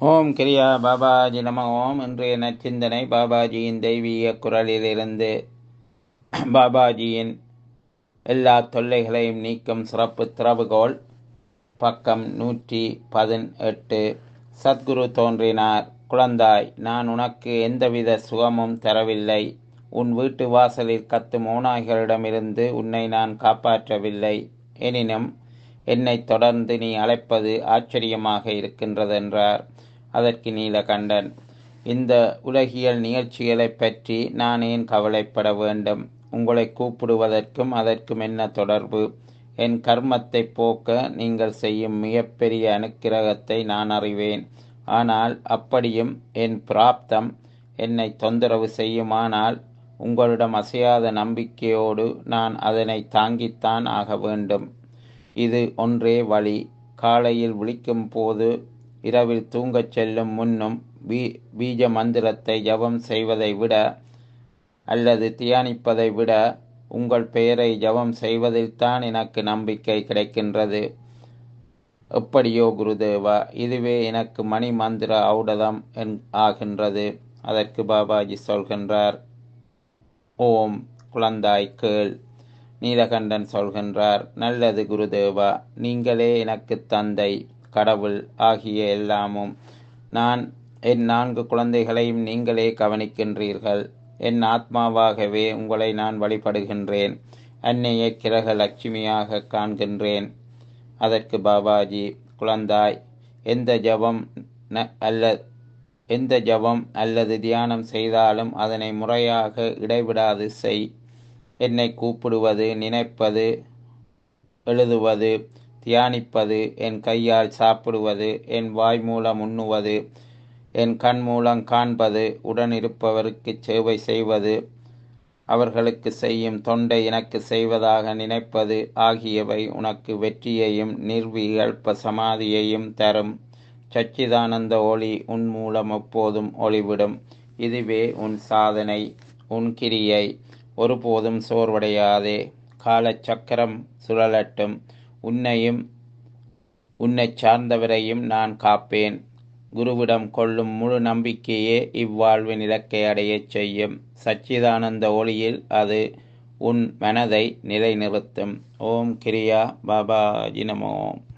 ஓம் கிரியா பாபாஜி நம ஓம் இன்றைய நச்சிந்தனை பாபாஜியின் தெய்வீக குரலிலிருந்து பாபாஜியின் எல்லா தொல்லைகளையும் நீக்கும் சிறப்பு திறவுகோல் பக்கம் நூற்றி பதினெட்டு சத்குரு தோன்றினார் குழந்தாய் நான் உனக்கு எந்தவித சுகமும் தரவில்லை உன் வீட்டு வாசலில் கத்தும் ஓநாய்களிடமிருந்து உன்னை நான் காப்பாற்றவில்லை எனினும் என்னை தொடர்ந்து நீ அழைப்பது ஆச்சரியமாக இருக்கின்றதென்றார் அதற்கு நீலகண்டன் இந்த உலகியல் நிகழ்ச்சிகளைப் பற்றி நான் ஏன் கவலைப்பட வேண்டும் உங்களை கூப்பிடுவதற்கும் அதற்கும் என்ன தொடர்பு என் கர்மத்தை போக்க நீங்கள் செய்யும் மிகப்பெரிய அனுக்கிரகத்தை நான் அறிவேன் ஆனால் அப்படியும் என் பிராப்தம் என்னை தொந்தரவு செய்யுமானால் உங்களிடம் அசையாத நம்பிக்கையோடு நான் அதனை தாங்கித்தான் ஆக வேண்டும் இது ஒன்றே வழி காலையில் விழிக்கும் போது இரவில் தூங்கச் செல்லும் முன்னும் பீ பீஜ மந்திரத்தை ஜபம் செய்வதை விட அல்லது தியானிப்பதை விட உங்கள் பெயரை ஜபம் செய்வதில்தான் எனக்கு நம்பிக்கை கிடைக்கின்றது எப்படியோ குருதேவா இதுவே எனக்கு மணி மந்திர ஔடதம் என் ஆகின்றது அதற்கு பாபாஜி சொல்கின்றார் ஓம் குழந்தாய் கேள் நீலகண்டன் சொல்கின்றார் நல்லது குருதேவா நீங்களே எனக்கு தந்தை கடவுள் ஆகிய எல்லாமும் நான் என் நான்கு குழந்தைகளையும் நீங்களே கவனிக்கின்றீர்கள் என் ஆத்மாவாகவே உங்களை நான் வழிபடுகின்றேன் அன்னையை கிரக லட்சுமியாக காண்கின்றேன் அதற்கு பாபாஜி குழந்தாய் எந்த ஜபம் அல்ல எந்த ஜபம் அல்லது தியானம் செய்தாலும் அதனை முறையாக இடைவிடாது செய் என்னை கூப்பிடுவது நினைப்பது எழுதுவது தியானிப்பது என் கையால் சாப்பிடுவது என் வாய் மூலம் உண்ணுவது என் கண் மூலம் காண்பது உடன் இருப்பவருக்கு சேவை செய்வது அவர்களுக்கு செய்யும் தொண்டை எனக்கு செய்வதாக நினைப்பது ஆகியவை உனக்கு வெற்றியையும் நிர்விகல்ப சமாதியையும் தரும் சச்சிதானந்த ஒளி உன் மூலம் எப்போதும் ஒளிவிடும் இதுவே உன் சாதனை உன் கிரியை ஒருபோதும் சோர்வடையாதே காலச்சக்கரம் சுழலட்டும் உன்னையும் உன்னை சார்ந்தவரையும் நான் காப்பேன் குருவிடம் கொள்ளும் முழு நம்பிக்கையே இவ்வாழ்வின் இலக்கை அடையச் செய்யும் சச்சிதானந்த ஒளியில் அது உன் மனதை நிலைநிறுத்தும் ஓம் கிரியா பாபா ஜினமோம்